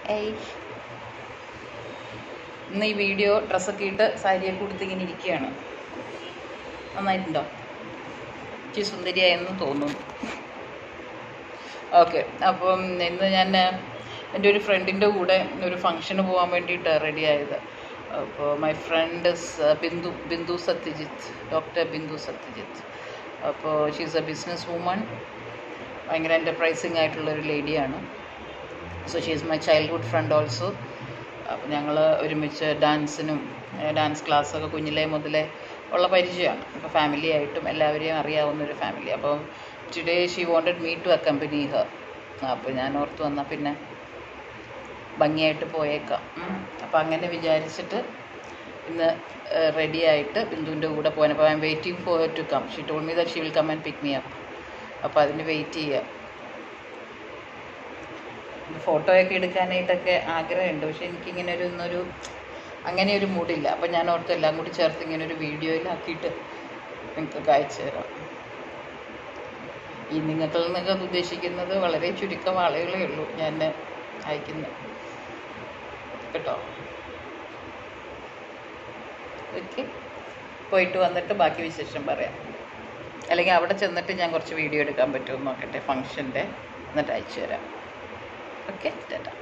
ഏയ് ഇന്ന് ഈ വീഡിയോ ഡ്രസ്സൊക്കെ ഇട്ട് സാരിയൊക്കെ കൊടുത്ത് ഇങ്ങനെ ഇരിക്കുകയാണ് നന്നായിട്ടുണ്ടോ ഇച്ചിരി സുന്ദരിയായെന്ന് തോന്നുന്നു ഓക്കെ അപ്പം ഇന്ന് ഞാൻ എൻ്റെ ഒരു ഫ്രണ്ടിൻ്റെ കൂടെ ഒരു ഫംഗ്ഷന് പോകാൻ വേണ്ടിയിട്ട് റെഡി ആയത് അപ്പോൾ my friend Bindu Bindu Satyajith doctor Bindu Satyajith അപ്പോൾ ഷീസ് എ ബിസിനസ് വുമൺ ഭയങ്കര എൻ്റർപ്രൈസിങ് ആയിട്ടുള്ളൊരു ലേഡിയാണ് so she's my childhood friend also അപ്പോൾ ഞങ്ങൾ ഒരുമിച്ച് ഡാൻസിനും ഡാൻസ് ക്ലാസ്സൊക്കെ കുഞ്ഞിലേ മുതലേ ഉള്ള പരിചയമാണ് അപ്പോൾ ഫാമിലി ആയിട്ടും എല്ലാവരെയും അറിയാവുന്ന ഒരു ഫാമിലി അപ്പോൾ today she wanted me to accompany her അപ്പോൾ ഞാൻ ഓർത്ത് വന്നാൽ പിന്നെ ഭംഗിയായിട്ട് പോയേക്കാം അപ്പോൾ അങ്ങനെ വിചാരിച്ചിട്ട് ഇന്ന് റെഡി ആയിട്ട് ബിന്ദുവിൻ്റെ കൂടെ പോകാൻ അപ്പോൾ I'm waiting for to come she told me that she will come and pick me up അപ്പോൾ അതിന് വെയിറ്റ് ചെയ്യാം ഫോട്ടോയൊക്കെ എടുക്കാനായിട്ടൊക്കെ ആഗ്രഹമുണ്ട് പക്ഷെ എനിക്കിങ്ങനെ ഒരു ഇന്നൊരു അങ്ങനെ ഒരു മൂഡില്ല അപ്പം ഞാൻ ഓർത്ത് എല്ലാം കൂടി ചേർത്ത് ഇങ്ങനെ ഒരു വീഡിയോയിലാക്കിയിട്ട് നിങ്ങൾക്ക് അയച്ചു തരാം ഈ നിങ്ങൾക്കിൽ നിന്നൊക്കെ ഉദ്ദേശിക്കുന്നത് വളരെ ചുരുക്കം ആളുകളേ ഉള്ളൂ ഞാൻ അയക്കുന്നത് കേട്ടോ ഓക്കെ പോയിട്ട് വന്നിട്ട് ബാക്കി വിശേഷം പറയാം അല്ലെങ്കിൽ അവിടെ ചെന്നിട്ട് ഞാൻ കുറച്ച് വീഡിയോ എടുക്കാൻ പറ്റുമോ നോക്കട്ടെ ഫംഗ്ഷൻ്റെ എന്നിട്ട് അയച്ചു തരാം ഓക്കെ ടാറ്റ